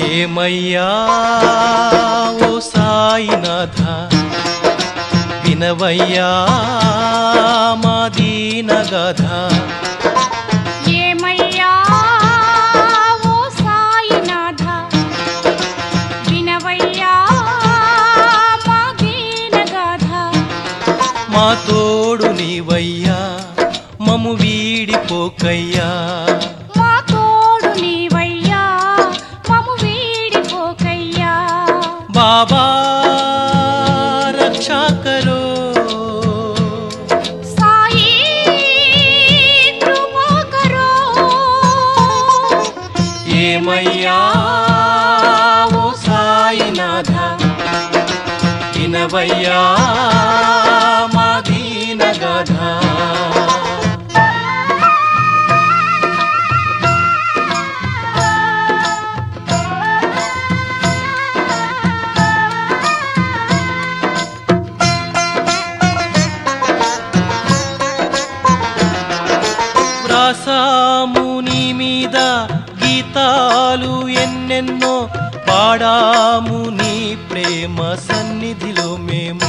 ఏమయ్యా ఓ సాయినాథ వినవయ్యా మా దీనగాథ ఏమయ్యా ఓ సాయినాథ వినవయ్యా మా దీనగాథ మా తోడు నీవయ్యా మము వీడిపోకయ్యా మా తోడు నీవయ్యా మము వీడిపోకయ్యా బాబా రక్షా కరో సాయి కృపా కరో ఏమయ్యా ఓ సాయినాథ వినవయ్యా మా దీనగాథ వ్రాసాము నీ మీద గీతాలు ఎన్నెన్నో పాడాము నీ ప్రేమ సన్నిధిలో మేము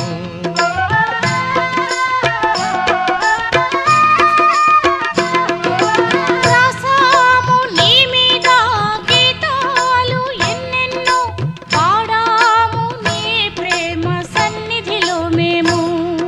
రాసాము నీ మీద గీతాలు ఎన్నెన్నో పాడాము నీ ప్రేమ సన్నిధిలో మేము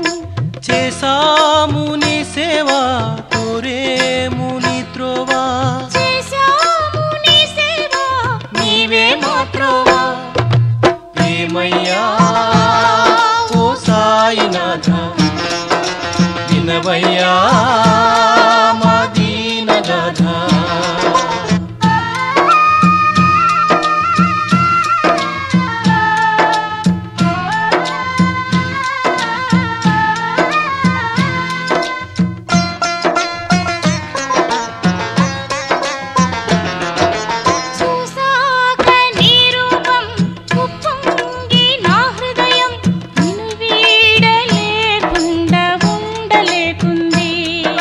చేసాము నీ సేవ కోరేము నీ త్రోవా చేశాము నీ సేవ నీవే మా త్రోవా ఏమయ్యా ఓ సాయినాథ వినవయ్యా మా దీనగాథ చూసాక నీ రూపం ఉప్పొంగి నా హృదయం నిన్ను వీడలేకుండా ఉండలేకుంది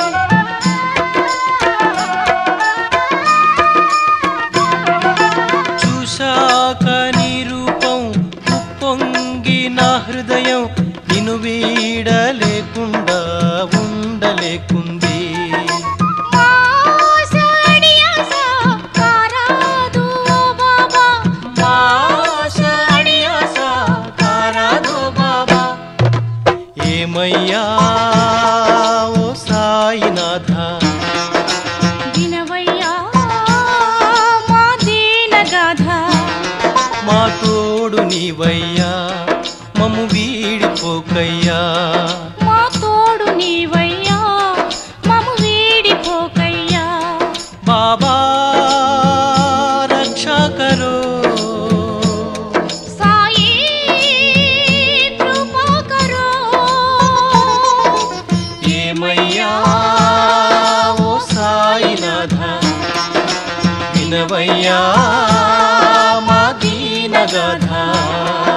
చూశాక నీ రూపం ఉప్పొంగి నా హృదయం నిన్ను వీడలేకుండా ఉండలేకుంది ఆశ అడియాస కారాదు ఓ బాబా ఆశ అడియాస కారాదో బాబా ఏమయ్యా ఓ సాయినాథ వినవయ్యా మా దీనగాథ మా తోడు నీవయ్యా మము వీడిపోకయ్యా మా తోడు నీవయ్యా మము వీడిపోకయ్యా బాబా రక్షా కరో సాయి కృపా కరో ఏమయ్యా ఓ సాయినాథ వినవయ్యా మా దీనగాథ